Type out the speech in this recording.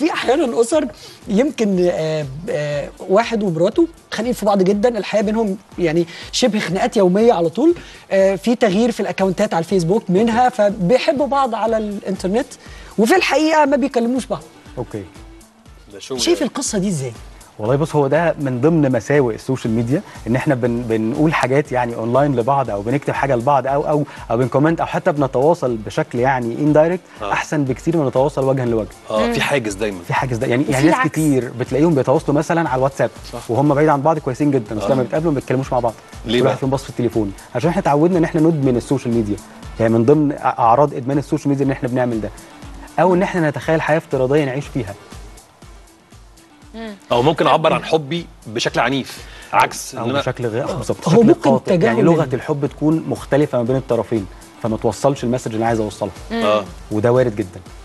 في احيانا اسر يمكن آه، آه، واحد ومراته خانقين في بعض جدا الحياه بينهم يعني شبه خناقات يوميه على طول آه، في تغيير في الاكونتات على الفيسبوك منها فبيحبوا بعض على الانترنت وفي الحقيقه ما بيكلموش بعض اوكي ده شغل شايف القصه دي ازاي والله بص هو ده من ضمن مساوئ السوشيال ميديا ان احنا بن بنقول حاجات يعني اونلاين لبعض او بنكتب حاجه لبعض او او او بنكومنت او حتى بنتواصل بشكل يعني اندايركت آه. احسن بكتير من نتواصل وجها لوجه اه في حاجز دايما في حاجز ده يعني وفي يعني ناس العكس. كتير بتلاقيهم بيتواصلوا مثلا على الواتساب صح. وهم بعيد عن بعض كويسين جدا بس لما بيتقابلوا ما بيتكلموش مع بعض ليه كل واحد بقى؟ فيهم باص في التليفون عشان احنا اتعودنا ان احنا ندمن السوشيال ميديا يعني من ضمن اعراض ادمان السوشيال ميديا ان احنا بنعمل ده او ان احنا نتخيل حياه افتراضيه نعيش فيها او ممكن اعبر عن حبي بشكل عنيف عكس او ان انا بشكل غير بالظبط هو بشكل ممكن قاطع. يعني تجاهل لغه ال- الحب تكون مختلفه ما بين الطرفين فما توصلش المسج اللي أنا عايز اوصلها اه وده وارد جدا